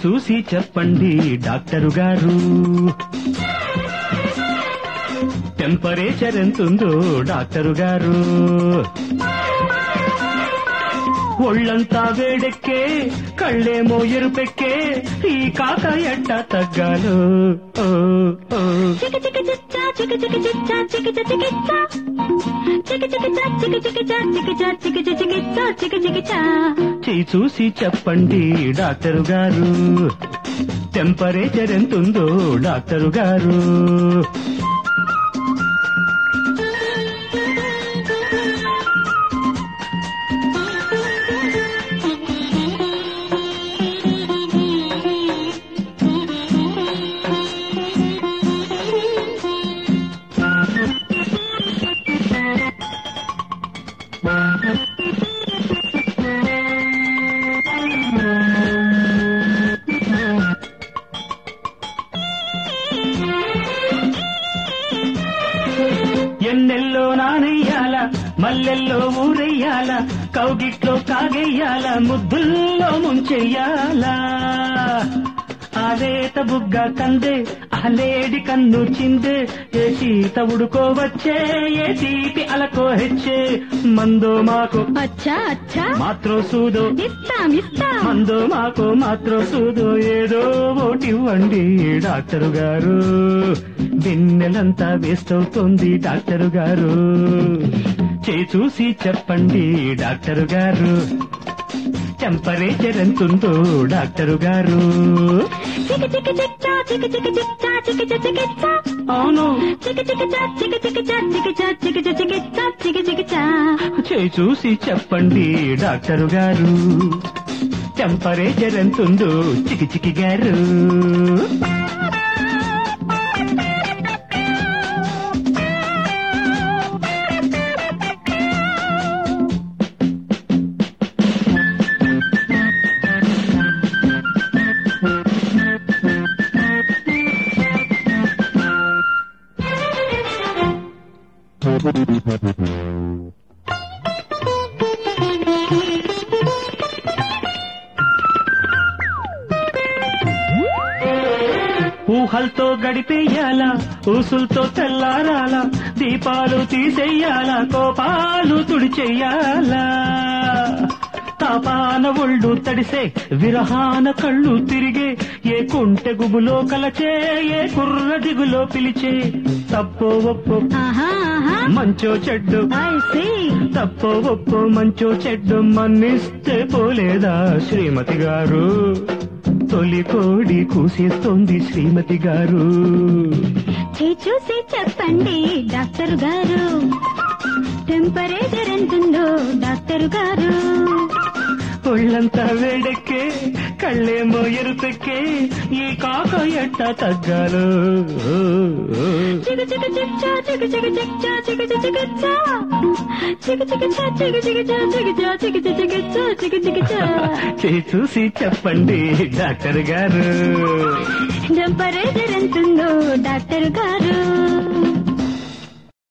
చూసి చెప్పండి డాక్టరు గారు టెంపరేచర్ ఎంతుందో డాక్టరు గారు ఒళ్ళంతా వేడెక్కే కళ్ళేమో ఎరుపెక్కే ఈ కాక ఎట్ట తగ్గాలు ఓ, ఓ. చిక చిక చిచ్చా చిక చిక చిచ్చా చిక చిక చిచ్చా చిక చిక చా చిక చిక చా చిక చా చిక చిక చిచ్చా చిక చిక చా చేయి చూసి చెప్పండి డాక్టరు గారు టెంపరేచర్ ఎంతుందో డాక్టరు గారు ఎన్నెల్లో నానెయ్యాల మల్లెల్లో ఊరెయ్యాల కౌగిట్లో కాగెయ్యాల ముద్దుల్లో ముంచెయ్యాల ఆలేత బుగ్గ కందే అలేడి కన్ను చిందే ఏ సీత ఉడుకోవచ్చే ఏ తీపి అలకో హెచ్చే మందో మాకు అచ్చా అచ్చా మాత్రో సూదో ఇస్తాం ఇస్తాం మందో మాకు మాత్రం సూదో ఏదో ఓటి ఇవ్వండి డాక్టరు గారు వెన్నెలంతా వేస్ట్ అవుతోంది డాక్టరు గారు చేయి చూసి చెప్పండి డాక్టరు గారు టెంపరేచర్ ఎంతుందో డాక్టరు గారు చిక చిక చిచ్చా చిక చిక చిచ్చా చిక చిక చిచ్చా అవును చిక చిక చా చిక చిక చా చిక చా చిక చిక చిచ్చా చిక చిక చా చేయి చూసి చెప్పండి డాక్టరు గారు టెంపరేచర్ ఎంతుందో చికి చికి గారు ఊహలతో గడిపేయాల ఊసులతో తెల్లారాల దీపాలు తీసేయాల కోపాలు తుడిచెయ్యాలా తాపాన ఒళ్ళు తడిసే విరహాన కళ్ళు తిరిగే ఏ కుంటె గుబులో కలచే ఏ కుర్ర దిగులో పిలిచే తప్పో ఒప్పో ఆహా ఆహా మంచో చెడ్డు ఐ సీ తప్పో ఒప్పో మంచో చెడ్డు మన్నిస్తే పోలేదా శ్రీమతి గారు తొలి కోడి కూసేస్తోంది శ్రీమతి గారు చేయి చూసి చెప్పండి డాక్టర్ గారు టెంపరేచర్ ఎంతుందో డాక్టర్ గారు ఒళ్ళంతా వేడెక్కే కళ్ళేమో ఎరుపెక్కే ఈ కాక ఎట్ట తగ్గాలు చిక చిక చిచ్చా చిక చిక చిచ్చా చిక చిక చిచ్చా చిక చిక చా చిక చిక చా చిక చా చిక చిక చిచ్చా చిక చిక చా చేయి చూసి చెప్పండి డాక్టర్ గారు టెంపరేచర్ ఎంతుందో డాక్టర్ గారు